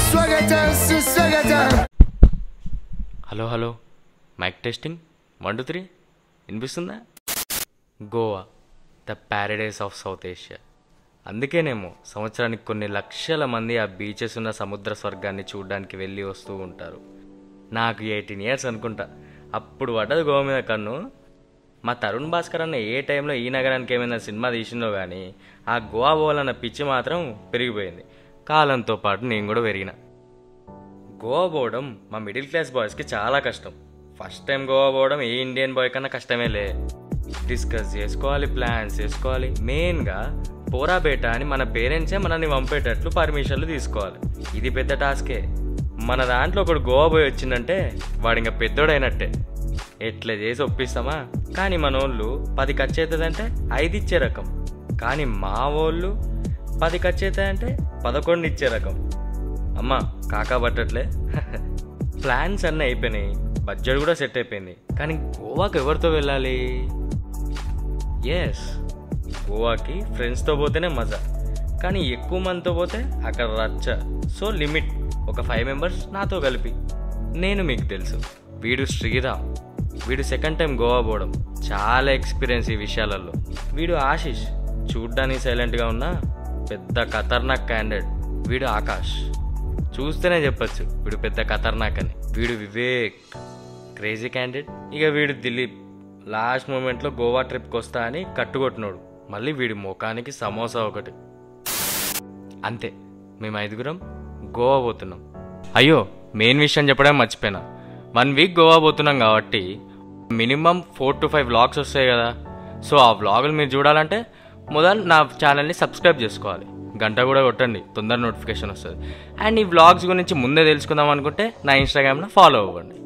సుస్వాగతం సుస్వాగతం hello hello mike testing one two three వినిపిస్తుందా Goa the paradise of South Asia అందుకేనేమో సంవత్సరానికి కొన్ని లక్షల మంది ఆ బీచెస్ ఉన్న సముద్ర స్వర్గాన్ని చూడడానికి వెళ్ళి వస్తూ ఉంటారు నాకు ఎయిటీన్ ఇయర్స్ అనుకుంటా అప్పుడు పడ్డది గోవా మీద కన్ను మా తరుణ్ భాస్కర్ అన్న ఏ టైంలో ఈ నగరానికి ఏమైనా సినిమా తీసిందో కానీ ఆ గోవా పోవాలన్న పిచ్చి మాత్రం పెరిగిపోయింది కాలంతో పాటు నేను కూడా పెరిగిన గోవా పోవడం మా మిడిల్ క్లాస్ బాయ్స్కి చాలా కష్టం ఫస్ట్ టైం గోవా పోవడం ఏ ఇండియన్ బాయ్ కన్నా కష్టమే లే డిస్కస్ చేసుకోవాలి ప్లాన్స్ చేసుకోవాలి మెయిన్గా పోరా బేట అని మన పేరెంట్సే మనల్ని పంపేటట్లు పర్మిషన్లు తీసుకోవాలి ఇది పెద్ద టాస్కే మన దాంట్లో ఒకడు గోవా పోయి వచ్చిందంటే వాడు ఇంకా పెద్దోడైనట్టే ఎట్లా చేసి ఒప్పిస్తామా కానీ మన వాళ్ళు పది ఖర్చు అవుతుందంటే ఐదు ఇచ్చే రకం కానీ మా వాళ్ళు పది ఖర్చు అవుతాయంటే పదకొండు ఇచ్చే రకం అమ్మా కాకా పట్టట్లే ప్లాన్స్ అన్నీ అయిపోయినాయి బడ్జెట్ కూడా సెట్ అయిపోయింది కానీ గోవాకి ఎవరితో వెళ్ళాలి ఎస్ గోవాకి ఫ్రెండ్స్తో పోతేనే మజా కానీ ఎక్కువ మందితో పోతే అక్కడ రచ్చ సో లిమిట్ ఒక ఫైవ్ మెంబర్స్ నాతో కలిపి నేను మీకు తెలుసు వీడు శ్రీరామ్ వీడు సెకండ్ టైం గోవా పోవడం చాలా ఎక్స్పీరియన్స్ ఈ విషయాలలో వీడు ఆశిష్ చూడ్డానికి సైలెంట్గా ఉన్న పెద్ద ఖతర్నాక్ క్యాండిడేట్ వీడు ఆకాష్ చూస్తేనే చెప్పొచ్చు వీడు పెద్ద ఖతర్నాక్ అని వీడు వివేక్ క్రేజీ క్యాండిడేట్ ఇక వీడు దిలీప్ లాస్ట్ మూమెంట్లో గోవా ట్రిప్కి వస్తా అని కట్టుకొట్టినోడు మళ్ళీ వీడి ముఖానికి సమోసా ఒకటి అంతే మేము ఐదుగురం గోవా పోతున్నాం అయ్యో మెయిన్ విషయం చెప్పడం మర్చిపోయినా వన్ వీక్ గోవా పోతున్నాం కాబట్టి minimum four to five vlogs వస్తాయి కదా సో ఆ వ్లాగులు మీరు చూడాలంటే మొదలు నా ఛానల్ని సబ్స్క్రైబ్ చేసుకోవాలి గంట కూడా కొట్టండి తొందర నోటిఫికేషన్ వస్తుంది అండ్ ఈ వ్లాగ్స్ గురించి ముందే తెలుసుకుందాం అనుకుంటే నా ఇన్స్టాగ్రామ్లో ఫాలో అవ్వండి